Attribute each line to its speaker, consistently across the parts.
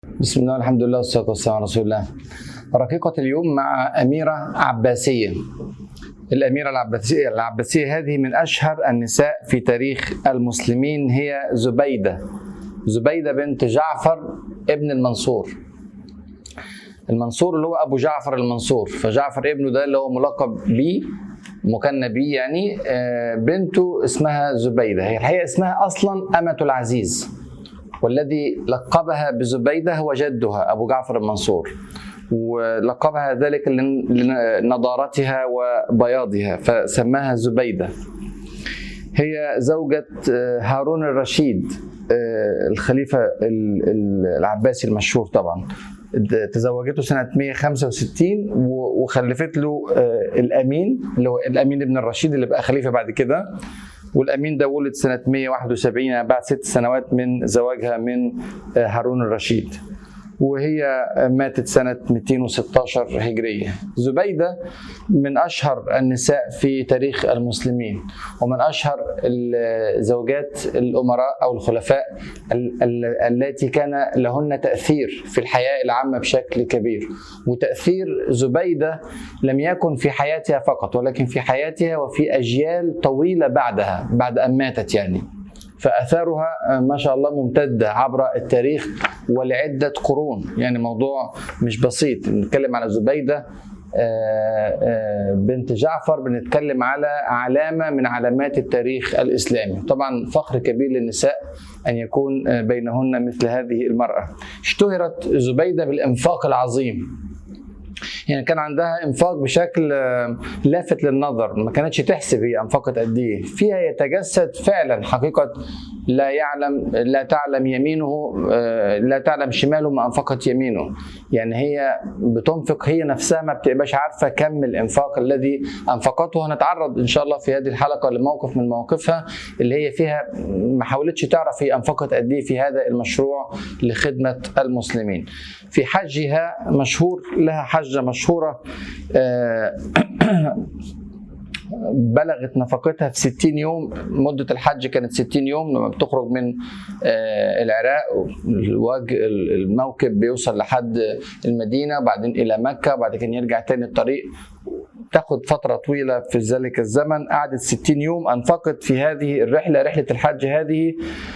Speaker 1: بسم الله والحمد لله والصلاة والسلام على رسول الله رقيقة اليوم مع أميرة عباسية الأميرة العباسية العباسية هذه من أشهر النساء في تاريخ المسلمين هي زبيدة زبيدة بنت جعفر ابن المنصور المنصور اللي هو أبو جعفر المنصور فجعفر ابنه ده اللي هو ملقب بيه مكنى بيه يعني آه، بنته اسمها زبيدة هي الحقيقة اسمها أصلا أمة العزيز والذي لقبها بزبيدة هو جدها أبو جعفر المنصور ولقبها ذلك لن- لنضارتها وبياضها فسماها زبيدة هي زوجة آه، هارون الرشيد آه، الخليفة ال- ال- العباسي المشهور طبعا تزوجته سنة 165 و- وخلفت له آه، الأمين اللي هو الأمين ابن الرشيد اللي بقى خليفة بعد كده والأمين ده ولد سنة 171 يعني بعد ست سنوات من زواجها من آه، هارون الرشيد وهي ماتت سنة 216 هجرية زبيدة من أشهر النساء في تاريخ المسلمين ومن أشهر الزوجات الأمراء أو الخلفاء ال- ال- التي كان لهن تأثير في الحياة العامة بشكل كبير وتأثير زبيدة لم يكن في حياتها فقط ولكن في حياتها وفي أجيال طويلة بعدها بعد أن ماتت يعني فاثارها ما شاء الله ممتده عبر التاريخ ولعده قرون يعني موضوع مش بسيط نتكلم على زبيده آه، آه، بنت جعفر بنتكلم على علامه من علامات التاريخ الاسلامي طبعا فخر كبير للنساء ان يكون آه، بينهن مثل هذه المراه اشتهرت زبيده بالانفاق العظيم يعني كان عندها انفاق بشكل آه، لافت للنظر ما كانتش تحسب هي انفقت قد ايه فيها يتجسد فعلا حقيقه لا يعلم لا تعلم يمينه آه، لا تعلم شماله ما انفقت يمينه يعني هي بتنفق هي نفسها ما بتبقاش عارفه كم الانفاق الذي انفقته هنتعرض ان شاء الله في هذه الحلقه لموقف من مواقفها اللي هي فيها ما حاولتش تعرف هي انفقت قد ايه في هذا المشروع لخدمه المسلمين في حجها مشهور لها حجه مشهوره آه، بلغت نفقتها في 60 يوم مدة الحج كانت 60 يوم لما بتخرج من آه، العراق الوجه الموكب بيوصل لحد المدينة بعدين إلى مكة بعد كده يرجع تاني الطريق تاخد فترة طويلة في ذلك الزمن قعدت 60 يوم أنفقت في هذه الرحلة رحلة الحج هذه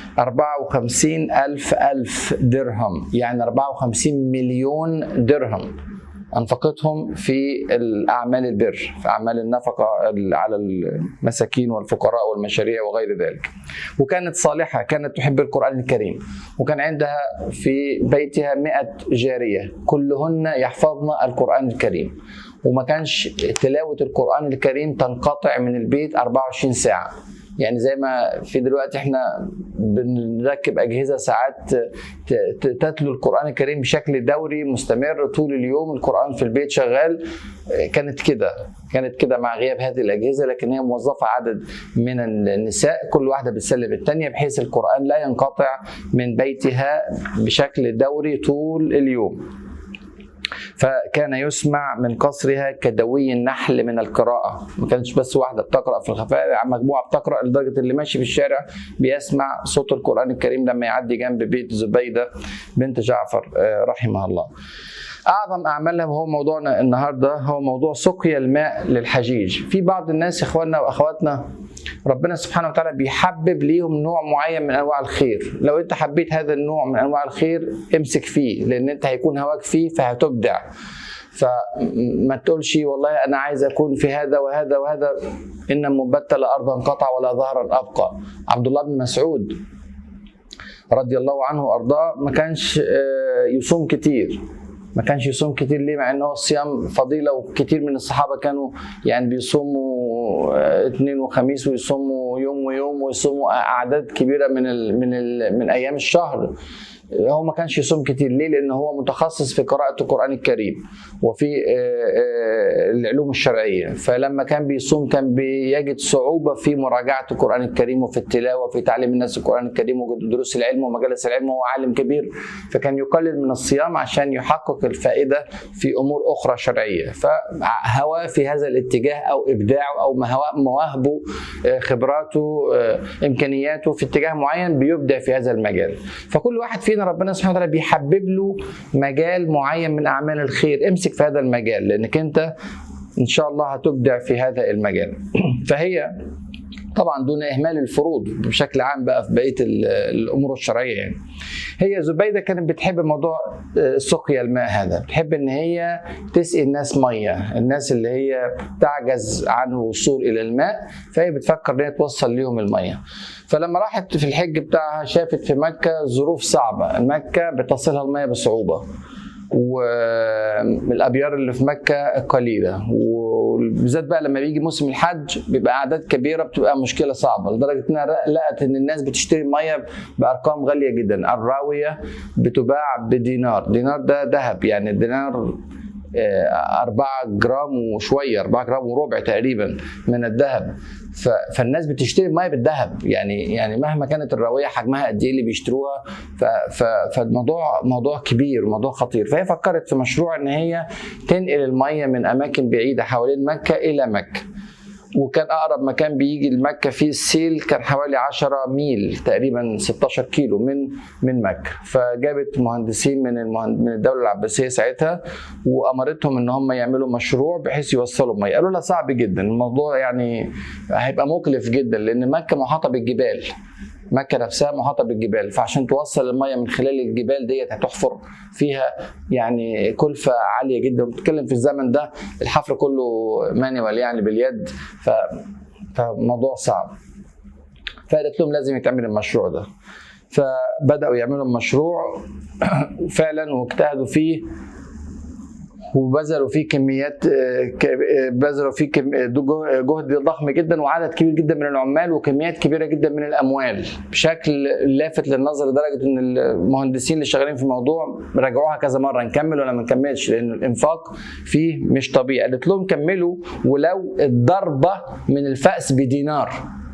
Speaker 1: 54 ألف ألف درهم يعني 54 مليون درهم انفقتهم في الاعمال البر في اعمال النفقه على المساكين والفقراء والمشاريع وغير ذلك وكانت صالحه كانت تحب القران الكريم وكان عندها في بيتها 100 جاريه كلهن يحفظن القران الكريم وما كانش تلاوه القران الكريم تنقطع من البيت 24 ساعه يعني زي ما في دلوقتي احنا بنركب اجهزه ساعات ت- ت- تتلو القران الكريم بشكل دوري مستمر طول اليوم القران في البيت شغال كانت كده كانت كده مع غياب هذه الاجهزه لكن هي موظفه عدد من النساء كل واحده بتسلم الثانيه بحيث القران لا ينقطع من بيتها بشكل دوري طول اليوم فكان يسمع من قصرها كدوي النحل من القراءة ما كانتش بس واحدة بتقرأ في الخفاء مجموعة بتقرأ لدرجة اللي ماشي في الشارع بيسمع صوت القرآن الكريم لما يعدي جنب بيت زبيدة بنت جعفر آه، رحمها الله اعظم اعمالها وهو موضوعنا النهارده هو موضوع سقيا الماء للحجيج في بعض الناس اخواننا واخواتنا ربنا سبحانه وتعالى بيحبب ليهم نوع معين من انواع الخير لو انت حبيت هذا النوع من انواع الخير امسك فيه لان انت هيكون هواك فيه فهتبدع فما تقولش والله انا عايز اكون في هذا وهذا وهذا ان مبتل ارضا قطع ولا ظهرا ابقى عبد الله بن مسعود رضي الله عنه وارضاه ما كانش آه، يصوم كتير ما كانش يصوم كتير ليه مع ان هو الصيام فضيله وكتير من الصحابه كانوا يعني بيصوموا آه، اثنين وخميس ويصوموا يوم ويوم ويصوموا اعداد كبيره من ال من ال من ايام الشهر هو ما كانش يصوم كتير ليه؟ لان هو متخصص في قراءه القران الكريم وفي آه، آه، العلوم الشرعيه فلما كان بيصوم كان بيجد صعوبه في مراجعه القران الكريم وفي التلاوه وفي تعليم الناس القران الكريم ودروس العلم ومجالس العلم وهو عالم كبير فكان يقلل من الصيام عشان يحقق الفائده في امور اخرى شرعيه فهواه في هذا الاتجاه او ابداعه او مهوا- مواهبه آه، خبراته آه، امكانياته في اتجاه معين بيبدع في هذا المجال فكل واحد فينا فينا ربنا سبحانه وتعالى بيحبب له مجال معين من اعمال الخير امسك في هذا المجال لانك انت ان شاء الله هتبدع في هذا المجال فهي طبعا دون اهمال الفروض بشكل عام بقى في بقيه الامور الشرعيه يعني هي زبيده كانت بتحب موضوع سقيا الماء هذا بتحب ان هي تسقي الناس ميه الناس اللي هي تعجز عن الوصول الى الماء فهي بتفكر ان هي توصل لهم الميه فلما راحت في الحج بتاعها شافت في مكه ظروف صعبه مكه بتصلها الميه بصعوبه والابيار اللي في مكه قليله وبالذات بقى لما بيجي موسم الحج بيبقى اعداد كبيره بتبقى مشكله صعبه لدرجه انها لقت ان الناس بتشتري ميه بارقام غاليه جدا الراويه بتباع بدينار دينار ده ذهب يعني الدينار 4 جرام وشويه 4 جرام وربع تقريبا من الذهب فالناس بتشتري الميه بالذهب يعني يعني مهما كانت الراويه حجمها قد ايه اللي بيشتروها فالموضوع موضوع كبير موضوع خطير فهي فكرت في مشروع ان هي تنقل الميه من اماكن بعيده حوالين مكه الى مكه وكان اقرب مكان بيجي لمكه فيه السيل كان حوالي 10 ميل تقريبا 16 كيلو من من مكه فجابت مهندسين من المهند... من الدوله العباسيه ساعتها وامرتهم ان هم يعملوا مشروع بحيث يوصلوا ميه قالوا لها صعب جدا الموضوع يعني هيبقى مكلف جدا لان مكه محاطه بالجبال مكة نفسها محاطة بالجبال فعشان توصل المية من خلال الجبال ديت هتحفر فيها يعني كلفة عالية جدا بتتكلم في الزمن ده الحفر كله مانيوال يعني باليد ف... فموضوع صعب فقالت لهم لازم يتعمل المشروع ده فبدأوا يعملوا المشروع فعلا واجتهدوا فيه وبذلوا فيه كميات بذلوا فيه جهد ضخم جدا وعدد كبير جدا من العمال وكميات كبيره جدا من الاموال بشكل لافت للنظر لدرجه ان المهندسين اللي شغالين في الموضوع راجعوها كذا مره نكمل ولا ما نكملش لان الانفاق فيه مش طبيعي قالت لهم كملوا ولو الضربه من الفأس بدينار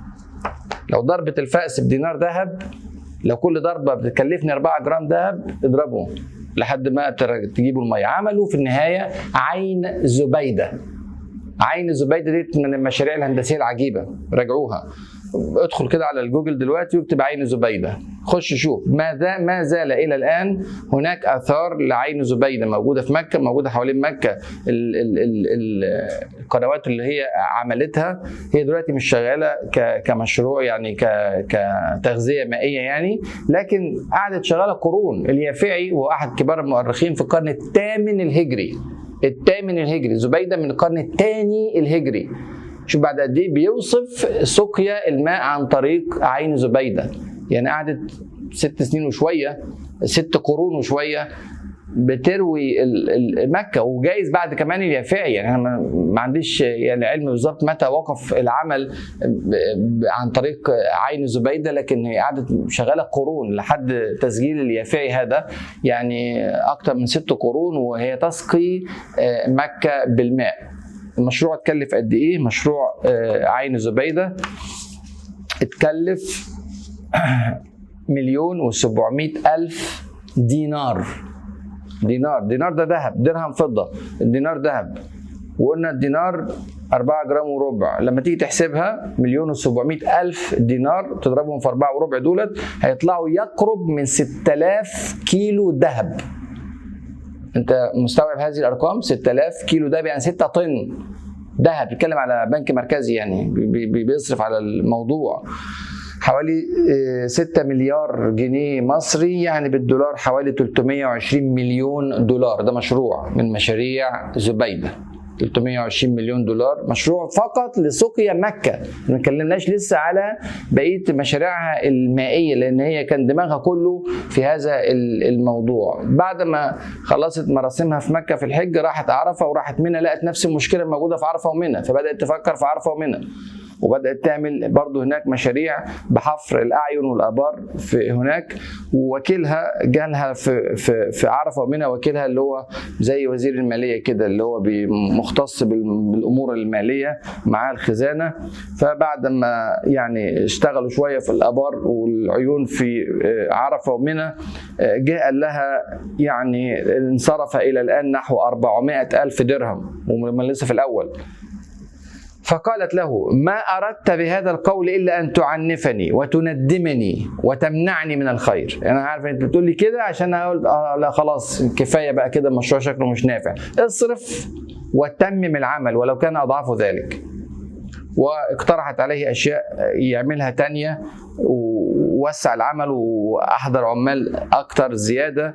Speaker 1: لو ضربه الفأس بدينار ذهب لو كل ضربه بتكلفني 4 جرام ذهب اضربهم لحد ما تجيبوا الميه عملوا في النهايه عين زبيده عين زبيده دي من المشاريع الهندسيه العجيبه راجعوها ادخل كده على الجوجل دلوقتي واكتب عين زبيده خش شوف ماذا ما زال الى الان هناك اثار لعين زبيده موجوده في مكه موجوده حوالين مكه ال ال ال ال القنوات اللي هي عملتها هي دلوقتي مش شغاله كمشروع يعني كتغذيه مائيه يعني لكن قعدت شغاله قرون اليافعي وهو احد كبار المؤرخين في القرن الثامن الهجري الثامن الهجري زبيده من القرن الثاني الهجري شوف بعد قد ايه بيوصف سقيا الماء عن طريق عين زبيده يعني قعدت ست سنين وشويه ست قرون وشويه بتروي مكه وجايز بعد كمان اليافعي يعني انا ما عنديش يعني علم بالظبط متى وقف العمل عن طريق عين زبيده لكن هي قعدت شغاله قرون لحد تسجيل اليافعي هذا يعني اكثر من ست قرون وهي تسقي مكه بالماء المشروع اتكلف قد ايه مشروع عين زبيده اتكلف مليون و700 الف دينار دينار دينار ده ذهب درهم فضه الدينار ذهب وقلنا الدينار 4 جرام وربع لما تيجي تحسبها مليون و700 الف دينار تضربهم في 4 وربع دولت هيطلعوا يقرب من 6000 كيلو ذهب انت مستوعب هذه الارقام 6000 كيلو ده يعني 6 طن ذهب بيتكلم على بنك مركزي يعني بيصرف على الموضوع حوالي 6 مليار جنيه مصري يعني بالدولار حوالي 320 مليون دولار ده مشروع من مشاريع زبيده 320 مليون دولار مشروع فقط لسقيا مكة ما اتكلمناش لسه على بقية مشاريعها المائية لأن هي كان دماغها كله في هذا الموضوع بعد ما خلصت مراسمها في مكة في الحج راحت عرفة وراحت منى لقت نفس المشكلة الموجودة في عرفة ومنى فبدأت تفكر في عرفة ومنى وبدات تعمل برضه هناك مشاريع بحفر الاعين والابار في هناك ووكيلها جالها في في في عرفه ومنى وكيلها اللي هو زي وزير الماليه كده اللي هو مختص بالامور الماليه معاه الخزانه فبعد ما يعني اشتغلوا شويه في الابار والعيون في عرفه ومنى جه قال لها يعني انصرف الى الان نحو 400 الف درهم ومن لسه في الاول فقالت له ما أردت بهذا القول إلا أن تعنفني وتندمني وتمنعني من الخير أنا عارف أنت بتقول لي كده عشان أقول آه لا خلاص كفاية بقى كده المشروع شكله مش نافع اصرف وتمم العمل ولو كان أضعاف ذلك واقترحت عليه أشياء يعملها تانية ووسع العمل وأحضر عمال أكتر زيادة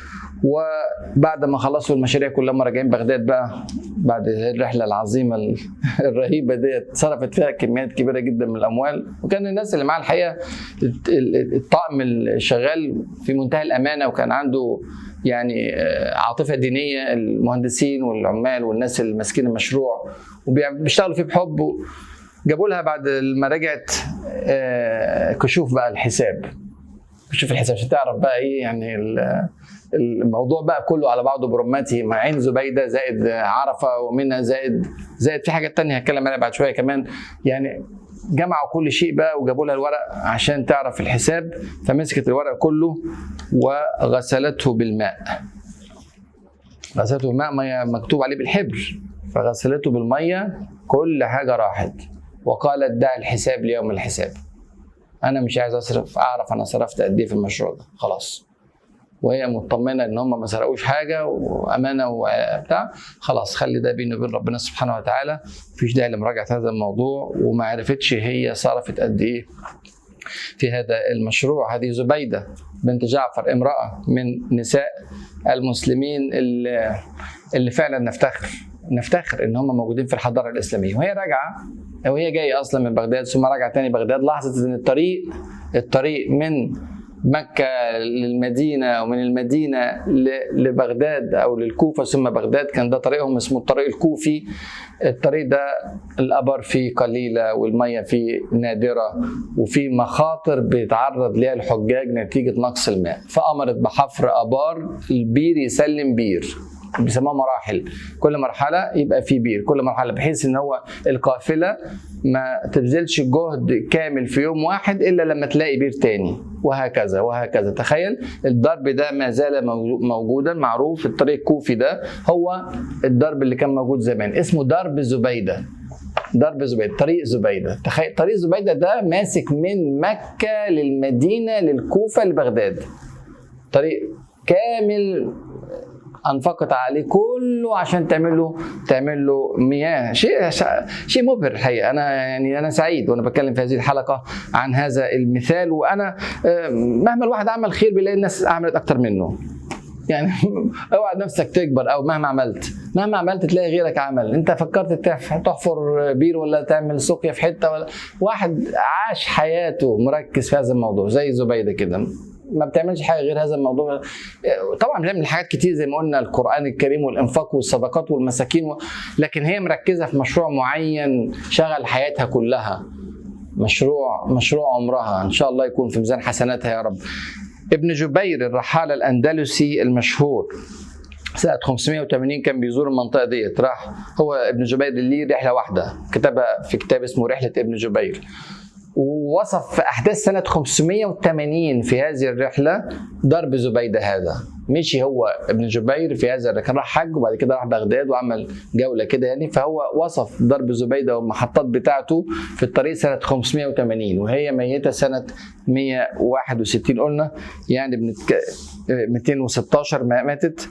Speaker 1: وبعد ما خلصوا المشاريع كلها راجعين بغداد بقى بعد الرحله العظيمه الرهيبه ديت صرفت فيها كميات كبيره جدا من الاموال وكان الناس اللي معاه الحقيقه الطقم الشغال في منتهى الامانه وكان عنده يعني عاطفه دينيه المهندسين والعمال والناس اللي ماسكين المشروع وبيشتغلوا فيه بحب جابوا لها بعد ما رجعت كشوف بقى الحساب كشوف الحساب عشان تعرف بقى ايه يعني الموضوع بقى كله على بعضه برمته مع عين زبيده زائد عرفه ومنها زائد زائد في حاجات تانية هتكلم عليها بعد شويه كمان يعني جمعوا كل شيء بقى وجابوا لها الورق عشان تعرف الحساب فمسكت الورق كله وغسلته بالماء غسلته بالماء ميه مكتوب عليه بالحبر فغسلته بالميه كل حاجه راحت وقالت دع الحساب ليوم الحساب انا مش عايز اصرف اعرف انا صرفت قد ايه في المشروع ده خلاص وهي مطمنه ان هم ما سرقوش حاجه وامانه وبتاع خلاص خلي ده بيني وبين ربنا سبحانه وتعالى مفيش داعي لمراجعه هذا الموضوع وما عرفتش هي صرفت قد ايه في هذا المشروع هذه زبيده بنت جعفر امراه من نساء المسلمين اللي, اللي فعلا نفتخر نفتخر ان هم موجودين في الحضاره الاسلاميه وهي راجعه وهي جايه اصلا من بغداد ثم راجعه تاني بغداد لاحظت ان الطريق الطريق من مكة للمدينة ومن المدينة لبغداد أو للكوفة ثم بغداد كان ده طريقهم اسمه الطريق الكوفي الطريق ده الأبار فيه قليلة والمية فيه نادرة وفي مخاطر بيتعرض ليها الحجاج نتيجة نقص الماء فأمرت بحفر أبار البير يسلم بير بيسموها مراحل كل مرحله يبقى في بير كل مرحله بحيث ان هو القافله ما تبذلش جهد كامل في يوم واحد الا لما تلاقي بير تاني وهكذا وهكذا تخيل الضرب ده ما زال موجودا معروف الطريق الكوفي ده هو الضرب اللي كان موجود زمان اسمه ضرب زبيده ضرب زبيده طريق زبيده تخيل طريق زبيده ده ماسك من مكه للمدينه للكوفه لبغداد طريق كامل انفقت عليه كله عشان تعمل له تعمل له مياه شيء شيء مبهر الحقيقه انا يعني انا سعيد وانا بتكلم في هذه الحلقه عن هذا المثال وانا مهما الواحد عمل خير بيلاقي الناس عملت اكتر منه يعني اوعى نفسك تكبر او مهما عملت مهما عملت تلاقي غيرك عمل انت فكرت تحفر بير ولا تعمل سقيا في حته ولا واحد عاش حياته مركز في هذا الموضوع زي زبيده كده ما بتعملش حاجه غير هذا الموضوع طبعا بتعمل حاجات كتير زي ما قلنا القران الكريم والانفاق والصدقات والمساكين و... لكن هي مركزه في مشروع معين شغل حياتها كلها مشروع مشروع عمرها ان شاء الله يكون في ميزان حسناتها يا رب ابن جبير الرحالة الأندلسي المشهور سنة 580 كان بيزور المنطقة ديت راح هو ابن جبير ليه رحلة واحدة كتبها في كتاب اسمه رحلة ابن جبير ووصف في أحداث سنة 580 في هذه الرحلة ضرب زبيدة هذا مشي هو ابن جبير في هذا كان راح حج وبعد كده راح بغداد وعمل جولة كده يعني فهو وصف ضرب زبيدة والمحطات بتاعته في الطريق سنة 580 وهي ميتة سنة 161 قلنا يعني بنتك... 216 ماتت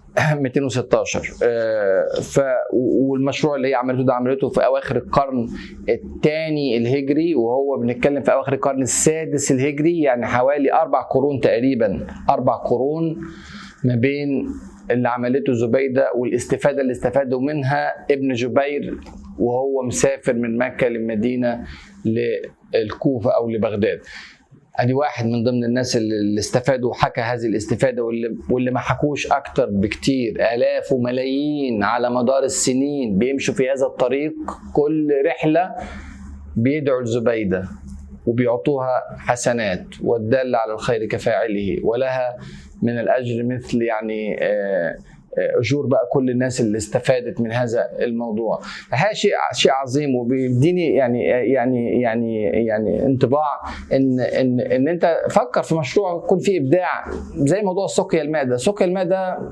Speaker 1: 216 ف والمشروع اللي هي عملته ده عملته في اواخر القرن الثاني الهجري وهو بنتكلم في اواخر القرن السادس الهجري يعني حوالي اربع قرون تقريبا اربع قرون ما بين اللي عملته زبيده والاستفاده اللي استفادوا منها ابن جبير وهو مسافر من مكه للمدينه للكوفه او لبغداد ادي واحد من ضمن الناس اللي استفادوا وحكى هذه الاستفاده واللي واللي ما حكوش اكتر بكتير الاف وملايين على مدار السنين بيمشوا في هذا الطريق كل رحله بيدعوا لزبيده وبيعطوها حسنات والدال على الخير كفاعله ولها من الاجر مثل يعني آه اجور بقى كل الناس اللي استفادت من هذا الموضوع هذا شيء شيء عظيم وبيديني يعني يعني يعني يعني انطباع ان ان ان انت فكر في مشروع يكون فيه ابداع زي موضوع سقيا الماء ده سقيا الماء ده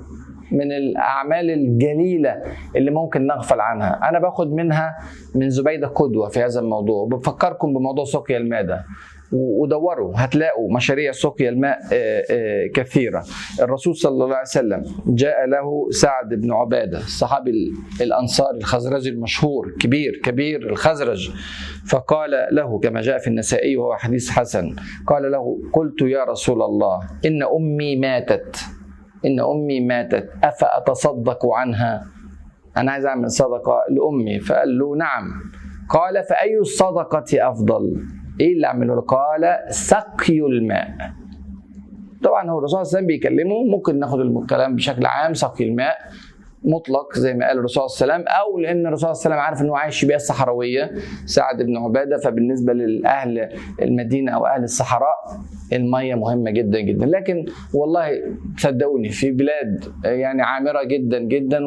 Speaker 1: من الاعمال الجليله اللي ممكن نغفل عنها انا باخد منها من زبيده قدوه في هذا الموضوع وبفكركم بموضوع سقيا الماء ده ودوروا هتلاقوا مشاريع سقيا الماء كثيرة الرسول صلى الله عليه وسلم جاء له سعد بن عبادة الصحابي الأنصار الخزرجي المشهور كبير كبير الخزرج فقال له كما جاء في النسائي وهو حديث حسن قال له قلت يا رسول الله إن أمي ماتت إن أمي ماتت أفأتصدق عنها أنا عايز أعمل صدقة لأمي فقال له نعم قال فأي الصدقة أفضل ايه اللي اعمله قال سقي الماء طبعا هو الرسول صلى الله عليه وسلم بيكلمه ممكن ناخد الكلام بشكل عام سقي الماء مطلق زي ما قال الرسول صلى الله عليه وسلم او لان الرسول صلى الله عليه وسلم عارف انه عايش في بيئه صحراويه سعد بن عباده فبالنسبه للاهل المدينه او اهل الصحراء الميه مهمه جدا جدا لكن والله صدقوني في بلاد يعني عامره جدا جدا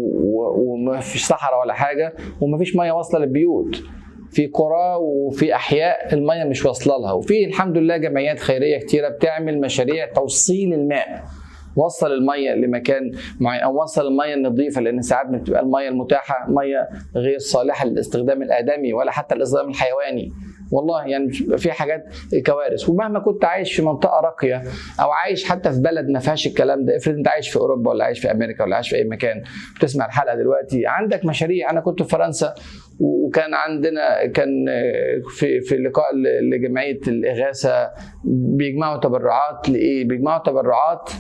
Speaker 1: وما فيش صحراء ولا حاجه وما فيش ميه واصله للبيوت في قرى وفي احياء الميه مش واصله لها وفي الحمد لله جمعيات خيريه كتيره بتعمل مشاريع توصيل الماء وصل الميه لمكان معين او وصل الميه النظيفه لان ساعات بتبقى الميه المتاحه ميه غير صالحه للاستخدام الادمي ولا حتى الاستخدام الحيواني والله يعني في حاجات كوارث ومهما كنت عايش في منطقه راقيه او عايش حتى في بلد ما فيهاش الكلام ده افرض انت عايش في اوروبا ولا عايش في امريكا ولا عايش في اي مكان بتسمع الحلقه دلوقتي عندك مشاريع انا كنت في فرنسا وكان عندنا كان في في لقاء لجمعيه الاغاثه بيجمعوا تبرعات لايه؟ بيجمعوا تبرعات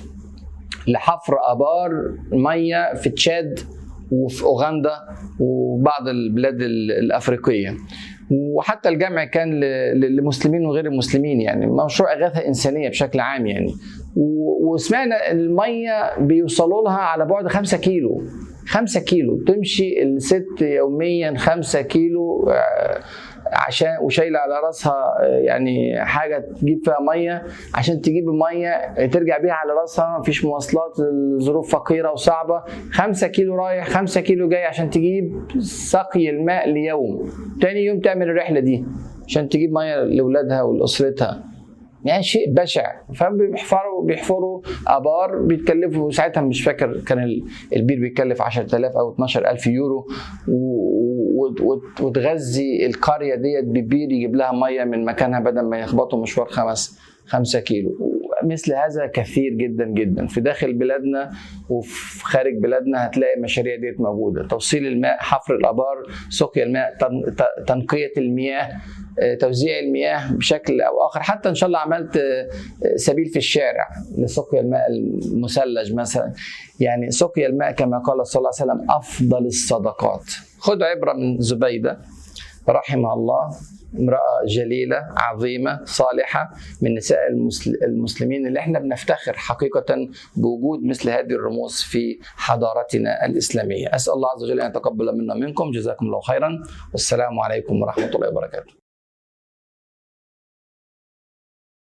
Speaker 1: لحفر ابار ميه في تشاد وفي اوغندا وبعض البلاد الافريقيه وحتى الجمع كان للمسلمين وغير المسلمين يعني مشروع اغاثه انسانيه بشكل عام يعني وسمعنا الميه بيوصلوا لها على بعد 5 كيلو 5 كيلو تمشي الست يوميا 5 كيلو عشان وشايله على راسها يعني حاجه تجيب فيها ميه عشان تجيب الميه ترجع بيها على راسها مفيش مواصلات الظروف فقيره وصعبه 5 كيلو رايح 5 كيلو جاي عشان تجيب سقي الماء ليوم تاني يوم تعمل الرحله دي عشان تجيب ميه لاولادها ولاسرتها يعني شيء بشع فبيحفروا بيحفروا ابار بيتكلفوا ساعتها مش فاكر كان البير بيتكلف 10000 او 12000 يورو وتغذي القريه ديت ببير يجيب لها ميه من مكانها بدل ما يخبطوا مشوار خمس خمسة كيلو مثل هذا كثير جدا جدا في داخل بلادنا وفي خارج بلادنا هتلاقي المشاريع ديت موجوده توصيل الماء حفر الابار سقيا الماء تنقيه المياه توزيع المياه بشكل او اخر حتى ان شاء الله عملت سبيل في الشارع لسقيا الماء المثلج مثلا يعني سقيا الماء كما قال صلى الله عليه وسلم افضل الصدقات خذ عبره من زبيده رحمها الله امرأة جليلة عظيمة صالحة من نساء المسلمين اللي احنا بنفتخر حقيقة بوجود مثل هذه الرموز في حضارتنا الإسلامية أسأل الله عز وجل أن يتقبل منا منكم جزاكم الله خيرا والسلام عليكم ورحمة الله وبركاته